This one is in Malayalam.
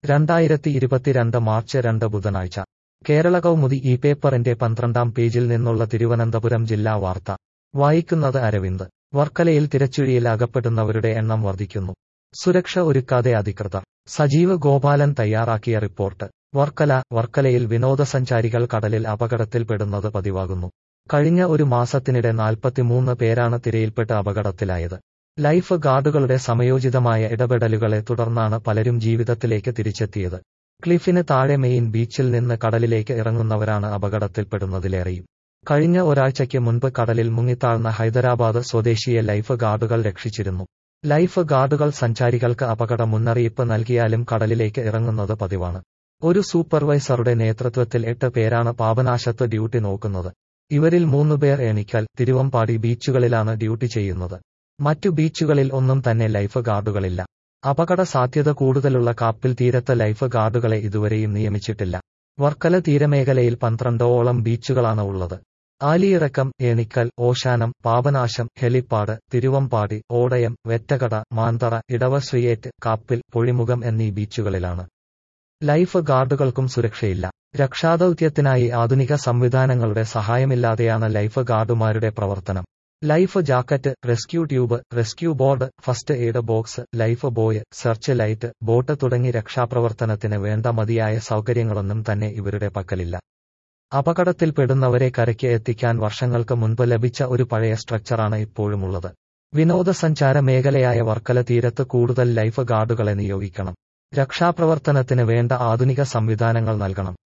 രണ്ടായിരത്തി ഇരുപത്തിരണ്ട് മാർച്ച് രണ്ട് ബുധനാഴ്ച കേരള കൗമുദി ഈ പേപ്പറിന്റെ പന്ത്രണ്ടാം പേജിൽ നിന്നുള്ള തിരുവനന്തപുരം ജില്ലാ വാർത്ത വായിക്കുന്നത് അരവിന്ദ് വർക്കലയിൽ തിരച്ചുഴിയിൽ അകപ്പെടുന്നവരുടെ എണ്ണം വർദ്ധിക്കുന്നു സുരക്ഷ ഒരുക്കാതെ അധികൃതർ സജീവ് ഗോപാലൻ തയ്യാറാക്കിയ റിപ്പോർട്ട് വർക്കല വർക്കലയിൽ വിനോദസഞ്ചാരികൾ കടലിൽ അപകടത്തിൽപ്പെടുന്നത് പതിവാകുന്നു കഴിഞ്ഞ ഒരു മാസത്തിനിടെ നാൽപ്പത്തിമൂന്ന് പേരാണ് തിരയിൽപ്പെട്ട് അപകടത്തിലായത് ലൈഫ് ഗാർഡുകളുടെ സമയോചിതമായ ഇടപെടലുകളെ തുടർന്നാണ് പലരും ജീവിതത്തിലേക്ക് തിരിച്ചെത്തിയത് ക്ലിഫിന് താഴെ മെയിൻ ബീച്ചിൽ നിന്ന് കടലിലേക്ക് ഇറങ്ങുന്നവരാണ് അപകടത്തിൽപ്പെടുന്നതിലേറെയും കഴിഞ്ഞ ഒരാഴ്ചയ്ക്ക് മുൻപ് കടലിൽ മുങ്ങിത്താഴ്ന്ന ഹൈദരാബാദ് സ്വദേശിയെ ലൈഫ് ഗാർഡുകൾ രക്ഷിച്ചിരുന്നു ലൈഫ് ഗാർഡുകൾ സഞ്ചാരികൾക്ക് അപകട മുന്നറിയിപ്പ് നൽകിയാലും കടലിലേക്ക് ഇറങ്ങുന്നത് പതിവാണ് ഒരു സൂപ്പർവൈസറുടെ നേതൃത്വത്തിൽ എട്ട് പേരാണ് പാപനാശത്ത് ഡ്യൂട്ടി നോക്കുന്നത് ഇവരിൽ മൂന്നുപേർ എണിക്കൽ തിരുവമ്പാടി ബീച്ചുകളിലാണ് ഡ്യൂട്ടി ചെയ്യുന്നത് മറ്റു ബീച്ചുകളിൽ ഒന്നും തന്നെ ലൈഫ് ഗാർഡുകളില്ല അപകട സാധ്യത കൂടുതലുള്ള കാപ്പിൽ തീരത്ത് ലൈഫ് ഗാർഡുകളെ ഇതുവരെയും നിയമിച്ചിട്ടില്ല വർക്കല തീരമേഖലയിൽ പന്ത്രണ്ടോളം ബീച്ചുകളാണ് ഉള്ളത് ആലിയിറക്കം ഏണിക്കൽ ഓശാനം പാപനാശം ഹെലിപ്പാട് തിരുവമ്പാടി ഓടയം വെറ്റകട മാന്തറ ഇടവശ്രീയേറ്റ് കാപ്പിൽ പൊഴിമുഖം എന്നീ ബീച്ചുകളിലാണ് ലൈഫ് ഗാർഡുകൾക്കും സുരക്ഷയില്ല രക്ഷാദൌത്യത്തിനായി ആധുനിക സംവിധാനങ്ങളുടെ സഹായമില്ലാതെയാണ് ലൈഫ് ഗാർഡുമാരുടെ പ്രവർത്തനം life jacket rescue tube rescue board first aid box life buoy search light boat തുടങ്ങി രക്ഷാപ്രവർത്തനത്തിന് വേണ്ട മതിയായ സൗകര്യങ്ങളൊന്നും തന്നെ ഇവരുടെ പക്കലില്ല അപകടത്തിൽപ്പെടുന്നവരെ കരയ്ക്ക് എത്തിക്കാൻ വർഷങ്ങൾക്ക് മുൻപ് ലഭിച്ച ഒരു പഴയ സ്ട്രക്ചറാണ് ഇപ്പോഴുമുള്ളത് വിനോദസഞ്ചാര മേഖലയായ വർക്കല തീരത്ത് കൂടുതൽ ലൈഫ് ഗാർഡുകളെ നിയോഗിക്കണം രക്ഷാപ്രവർത്തനത്തിന് വേണ്ട ആധുനിക സംവിധാനങ്ങൾ നൽകണം